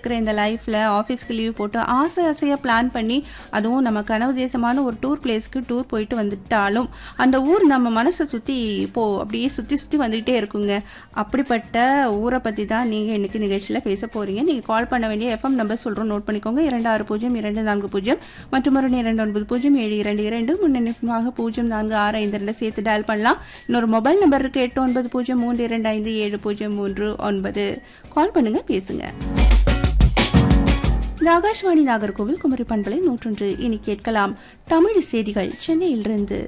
இருக்கிற இந்த லைஃப்பில் ஆஃபீஸ்க்கு லீவ் போட்டு ஆசை ஆசையாக பிளான் பண்ணி அதுவும் நம்ம கனவு தேசமான ஒரு டூர் பிளேஸ்க்கு டூர் போயிட்டு வந்துட்டாலும் அந்த ஊர் நம்ம மனசை சுற்றி இப்போ அப்படியே சுற்றி சுற்றி வந்துகிட்டே இருக்குங்க அப்படிப்பட்ட ஊரை பற்றி தான் நீங்கள் இன்னைக்கு நிகழ்ச்சியில் பேச போகிறீங்க நீங்கள் கால் பண்ண வேண்டிய எஃப்எம் நம்பர் சொல்கிறோம் நோட் பண்ணிக்கோங்க இரண்டு ஆறு பூஜ்ஜியம் இரண்டு நான்கு பூஜ்ஜியம் மற்றும் ஒரு இரண்டு ஒன்பது பூஜ்ஜியம் ஏழு இரண்டு இரண்டு முன்னெடுப்பாக பூஜ்ஜியம் நான்கு ஆறு ஐந்து ரெண்டு சேர்த்து டயல் பண்ணலாம் இன்னொரு மொபைல் நம்பர் இருக்கு எட்டு ஒன்பது பூஜ்ஜியம் மூன்று இரண்டு ஐந்து ஏழு பூஜ்ஜியம் மூன்று ஒன்பது கால் பண்ணுங்க பேசுங்க இந்த ஆகாஷ்வாணி நாகர்கோவில் குமரி பண்பலை நூற்றொன்று இனி கேட்கலாம் தமிழ் செய்திகள் சென்னையிலிருந்து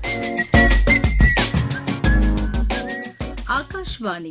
ஆகாஷ்வாணி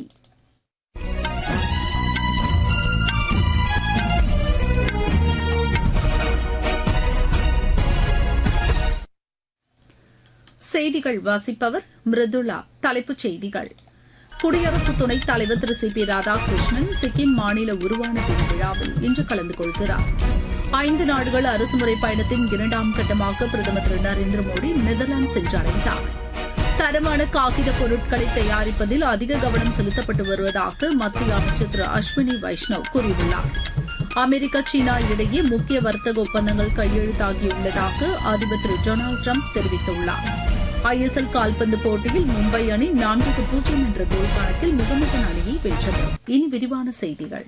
செய்திகள் வாசிப்பவர் மிருதுளா தலைப்புச் செய்திகள் குடியரசு துணைத் தலைவர் திரு சி பி ராதாகிருஷ்ணன் சிக்கிம் மாநில உருவான தின விழாவில் இன்று கலந்து கொள்கிறார் ஐந்து நாடுகள் அரசுமுறை பயணத்தின் இரண்டாம் கட்டமாக பிரதமர் திரு நரேந்திர மோடி நெதர்லாந்து சென்றடைந்தார் தரமான காகித பொருட்களை தயாரிப்பதில் அதிக கவனம் செலுத்தப்பட்டு வருவதாக மத்திய அமைச்சர் திரு அஸ்வினி வைஷ்ணவ் கூறியுள்ளார் அமெரிக்கா சீனா இடையே முக்கிய வர்த்தக ஒப்பந்தங்கள் கையெழுத்தாகியுள்ளதாக அதிபர் திரு டொனால்டு ட்ரம்ப் தெரிவித்துள்ளார் ஐஎஸ்எல் கால்பந்து போட்டியில் மும்பை அணி நான்குக்கு பூஜ்ஜியம் என்ற கோல் கணக்கில் முகமதன் அணியை வென்றது இனி விரிவான செய்திகள்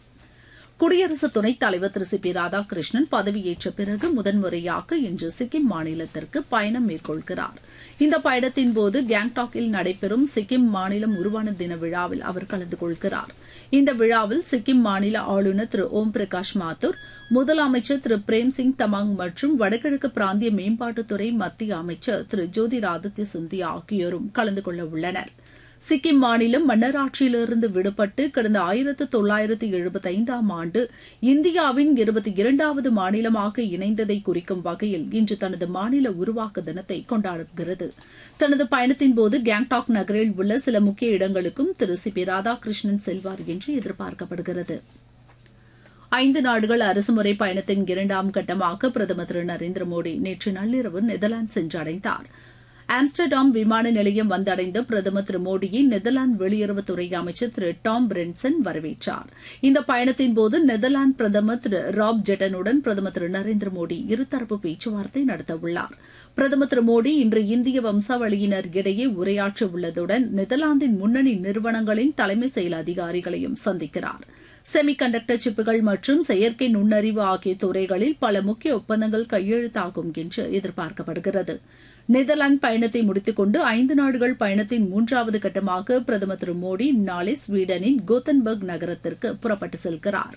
குடியரசு துணைத் தலைவர் திரு சி பி ராதாகிருஷ்ணன் பதவியேற்ற பிறகு முதன்முறையாக இன்று சிக்கிம் மாநிலத்திற்கு பயணம் மேற்கொள்கிறார் இந்த பயணத்தின் போது கேங்டாக்கில் நடைபெறும் சிக்கிம் மாநிலம் உருவான தின விழாவில் அவர் கலந்து கொள்கிறார் இந்த விழாவில் சிக்கிம் மாநில ஆளுநர் திரு ஓம் பிரகாஷ் மாத்தூர் முதலமைச்சர் திரு பிரேம்சிங் தமாங் மற்றும் வடகிழக்கு பிராந்திய மேம்பாட்டுத்துறை மத்திய அமைச்சர் திரு ஜோதிராதித்ய சிந்தியா ஆகியோரும் கலந்து கொள்ள உள்ளனா் சிக்கிம் மாநிலம் மன்னராட்சியிலிருந்து விடுபட்டு கடந்த ஆயிரத்து தொள்ளாயிரத்து எழுபத்தி ஐந்தாம் ஆண்டு இந்தியாவின் இருபத்தி இரண்டாவது மாநிலமாக இணைந்ததை குறிக்கும் வகையில் இன்று தனது மாநில உருவாக்க தினத்தை கொண்டாடுகிறது தனது பயணத்தின்போது கேங்டாக் நகரில் உள்ள சில முக்கிய இடங்களுக்கும் திரு சி பி ராதாகிருஷ்ணன் செல்வார் என்று எதிர்பார்க்கப்படுகிறது ஐந்து நாடுகள் அரசுமுறை பயணத்தின் இரண்டாம் கட்டமாக பிரதமர் திரு நரேந்திர மோடி நேற்று நள்ளிரவு நெதர்லாந்து சென்றடைந்தார் ஆம்ஸ்டர்டாம் விமான நிலையம் வந்தடைந்த பிரதமர் திரு மோடியை நெதர்லாந்து வெளியுறவுத்துறை அமைச்சர் திரு டாம் பிரென்சன் வரவேற்றார் இந்த பயணத்தின்போது நெதர்லாந்து பிரதமர் திரு ராப் ஜெட்டனுடன் பிரதமர் திரு நரேந்திர மோடி இருதரப்பு பேச்சுவார்த்தை நடத்தவுள்ளார் பிரதமர் திரு மோடி இன்று இந்திய வம்சாவளியினர் இடையே உரையாற்ற உள்ளதுடன் நெதர்லாந்தின் முன்னணி நிறுவனங்களின் தலைமை செயல் அதிகாரிகளையும் சந்திக்கிறார் செமி கண்டக்டர் சிப்புகள் மற்றும் செயற்கை நுண்ணறிவு ஆகிய துறைகளில் பல முக்கிய ஒப்பந்தங்கள் கையெழுத்தாகும் என்று எதிர்பார்க்கப்படுகிறது நெதர்லாந்து பயணத்தை முடித்துக்கொண்டு ஐந்து நாடுகள் பயணத்தின் மூன்றாவது கட்டமாக பிரதமர் திரு மோடி நாளை ஸ்வீடனின் கோத்தன்பர்க் நகரத்திற்கு புறப்பட்டு செல்கிறார்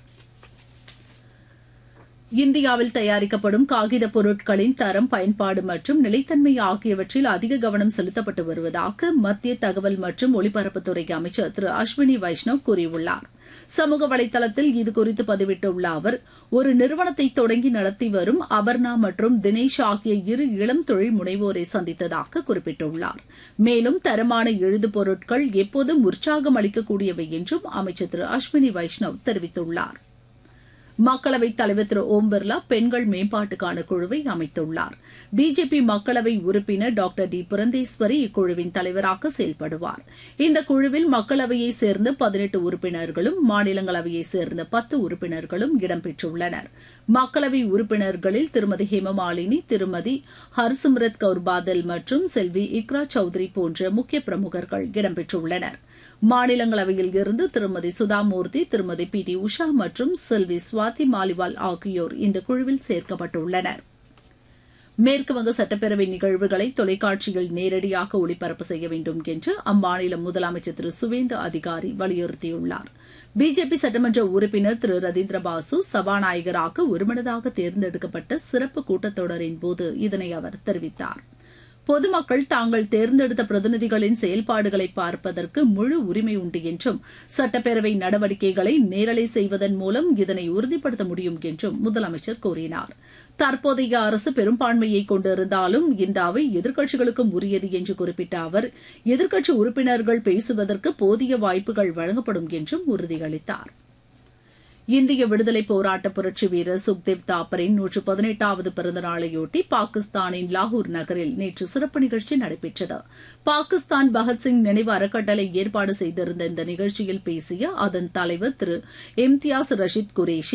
இந்தியாவில் தயாரிக்கப்படும் காகித பொருட்களின் தரம் பயன்பாடு மற்றும் நிலைத்தன்மை ஆகியவற்றில் அதிக கவனம் செலுத்தப்பட்டு வருவதாக மத்திய தகவல் மற்றும் ஒலிபரப்புத்துறை அமைச்சர் திரு அஸ்வினி வைஷ்ணவ் கூறியுள்ளார் சமூக வலைதளத்தில் இதுகுறித்து பதிவிட்டுள்ள அவர் ஒரு நிறுவனத்தை தொடங்கி நடத்தி வரும் அபர்ணா மற்றும் தினேஷ் ஆகிய இரு இளம் தொழில் முனைவோரை சந்தித்ததாக குறிப்பிட்டுள்ளார் மேலும் தரமான எழுது பொருட்கள் எப்போதும் உற்சாகம் அளிக்கக்கூடியவை என்றும் அமைச்சர் திரு அஸ்வினி வைஷ்ணவ் தெரிவித்துள்ளார் மக்களவைத் தலைவர் திரு ஓம் பிர்லா பெண்கள் மேம்பாட்டுக்கான குழுவை அமைத்துள்ளார் பிஜேபி மக்களவை உறுப்பினர் டாக்டர் டி புரந்தேஸ்வரி இக்குழுவின் தலைவராக செயல்படுவார் இந்த குழுவில் மக்களவையைச் சேர்ந்த பதினெட்டு உறுப்பினர்களும் மாநிலங்களவையைச் சேர்ந்த பத்து உறுப்பினர்களும் இடம்பெற்றுள்ளனர் மக்களவை உறுப்பினர்களில் திருமதி ஹேமமாலினி திருமதி ஹர்சிம்ரத் கவுர் பாதல் மற்றும் செல்வி இக்ரா சௌத்ரி போன்ற முக்கிய பிரமுகர்கள் இடம்பெற்றுள்ளனர் மாநிலங்களவையில் இருந்து திருமதி சுதாமூர்த்தி திருமதி பி டி உஷா மற்றும் செல்வி சுவாதி மாலிவால் ஆகியோர் இந்த குழுவில் சேர்க்கப்பட்டுள்ளனர் மேற்குவங்க சட்டப்பேரவை நிகழ்வுகளை தொலைக்காட்சியில் நேரடியாக ஒளிபரப்பு செய்ய வேண்டும் என்று அம்மாநில முதலமைச்சர் திரு சுவேந்து அதிகாரி வலியுறுத்தியுள்ளார் பிஜேபி சட்டமன்ற உறுப்பினர் திரு ரதீந்திர பாசு சபாநாயகராக ஒருமனதாக தேர்ந்தெடுக்கப்பட்ட சிறப்பு கூட்டத்தொடரின் போது இதனை அவர் தெரிவித்தார் பொதுமக்கள் தாங்கள் தேர்ந்தெடுத்த பிரதிநிதிகளின் செயல்பாடுகளை பார்ப்பதற்கு முழு உரிமை உண்டு என்றும் சட்டப்பேரவை நடவடிக்கைகளை நேரலை செய்வதன் மூலம் இதனை உறுதிப்படுத்த முடியும் என்றும் முதலமைச்சர் கூறினார் தற்போதைய அரசு பெரும்பான்மையை கொண்டிருந்தாலும் இந்த அவை எதிர்க்கட்சிகளுக்கும் உரியது என்று குறிப்பிட்ட அவர் எதிர்க்கட்சி உறுப்பினர்கள் பேசுவதற்கு போதிய வாய்ப்புகள் வழங்கப்படும் என்றும் உறுதியளித்தார் இந்திய விடுதலை போராட்ட புரட்சி வீரர் சுக்தேவ் தாப்பரின் நூற்று பதினெட்டாவது பிறந்த நாளையொட்டி பாகிஸ்தானின் லாகூர் நகரில் நேற்று சிறப்பு நிகழ்ச்சி நடைபெற்றது பாகிஸ்தான் பகத்சிங் நினைவு அறக்கட்டளை ஏற்பாடு செய்திருந்த இந்த நிகழ்ச்சியில் பேசிய அதன் தலைவர் திரு இம்தியாஸ் ரஷீத் குரேஷி